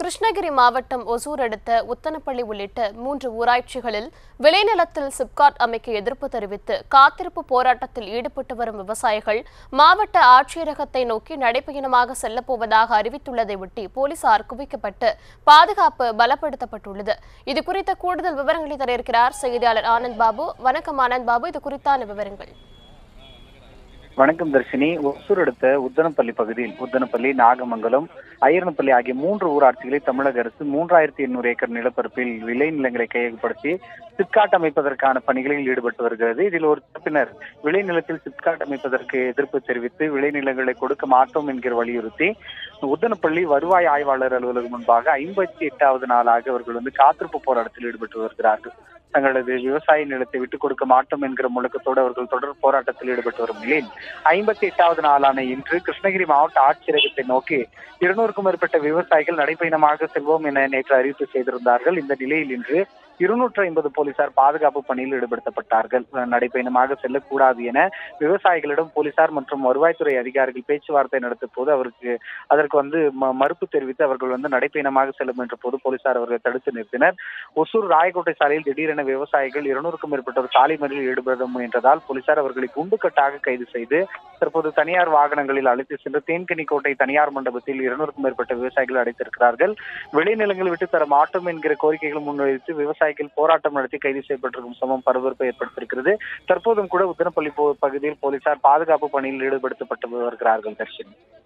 கிருஷ்ணகிரி மாவட்டம் ஒசூர் அடுத்த உத்தனப்பள்ளி உள்ளிட்ட மூன்று ஊராட்சிகளில் விளைநிலத்தில் சிப்காட் அமைக்க எதிர்ப்பு தெரிவித்து காத்திருப்பு போராட்டத்தில் ஈடுபட்டு வரும் விவசாயிகள் மாவட்ட ஆட்சியரகத்தை நோக்கி நடைபயணமாக செல்லப்போவதாக அறிவித்துள்ளதை ஒட்டி போலீசார் குவிக்கப்பட்டு பாதுகாப்பு பலப்படுத்தப்பட்டுள்ளது இது குறித்த கூடுதல் விவரங்களை தர இருக்கிறார் செய்தியாளர் ஆனந்த் பாபு வணக்கம் ஆனந்த் பாபு இது குறித்தான விவரங்கள் வணக்கம் தர்ஷினி ஒசூர் அடுத்த உத்தனப்பள்ளி பகுதியில் உத்தனப்பள்ளி நாகமங்கலம் ஐயர்னப்பள்ளி ஆகிய மூன்று ஊராட்சிகளை தமிழக அரசு மூன்றாயிரத்தி எண்ணூறு ஏக்கர் நிலப்பரப்பில் விளை நிலங்களை கையகப்படுத்தி சிப்காட் அமைப்பதற்கான பணிகளில் ஈடுபட்டு வருகிறது இதில் ஒரு தரப்பினர் விளைநிலத்தில் சிப்காட் அமைப்பதற்கு எதிர்ப்பு தெரிவித்து விளைநிலங்களை கொடுக்க மாட்டோம் என்கிற வலியுறுத்தி உத்தனப்பள்ளி வருவாய் ஆய்வாளர் அலுவலகம் முன்பாக ஐம்பத்தி எட்டாவது நாளாக அவர்கள் வந்து காத்திருப்பு போராட்டத்தில் ஈடுபட்டு வருகிறார்கள் தங்களது விவசாய நிலத்தை விட்டுக் கொடுக்க மாட்டோம் என்கிற முழக்கத்தோடு அவர்கள் தொடர் போராட்டத்தில் ஈடுபட்டு வரும் நிலையில் ஐம்பத்தி எட்டாவது நாளான இன்று கிருஷ்ணகிரி மாவட்ட ஆட்சியரகத்தை நோக்கி இருநூறுக்கும் மேற்பட்ட விவசாயிகள் நடைபயணமாக செல்வோம் என நேற்று அறிவிப்பு செய்திருந்தார்கள் இந்த நிலையில் இன்று இருநூற்று ஐம்பது போலீசார் பாதுகாப்பு பணியில் ஈடுபடுத்தப்பட்டார்கள் நடைபயணமாக செல்லக்கூடாது என விவசாயிகளிடம் போலீசார் மற்றும் வருவாய்த்துறை அதிகாரிகள் பேச்சுவார்த்தை நடத்திய போது அவருக்கு அதற்கு வந்து ம- மறுப்பு தெரிவித்து அவர்கள் வந்து நடைபயணமாக செல்லும் என்ற போது போலீசார் அவர்களை தடுத்து நிறுத்தினர் ஒசூர் ராயக்கோட்டை சாலையில் திடீரென விவசாயிகள் இருநூறுக்கும் மேற்பட்டோர் சாலை மறியலில் ஈடுபட முயன்றதால் போலீசார் அவர்களை குண்டுக்கட்டாக கைது செய்து தற்போது தனியார் வாகனங்களில் அழைத்து சென்று தேன்கனிக்கோட்டை தனியார் மண்டபத்தில் இருநூறுக்கும் மேற்பட்ட விவசாயிகள் அடைத்திருக்கிறார்கள் விளைநிலங்கள் விட்டு தர மாட்டோம் என்கிற கோரிக்கைகள் முன்வைத்து விவசாயிகள் போராட்டம் நடத்தி கைது செய்யப்பட்டிருக்கும் சமம் பரபரப்பை ஏற்படுத்தியிருக்கிறது தற்போதும் கூட உத்தரப்பள்ளி போ- பகுதியில் போலீசார் பாதுகாப்பு பணியில் ஈடுபடுத்தப்பட்டு வருகிறார்கள் தர்ஷினி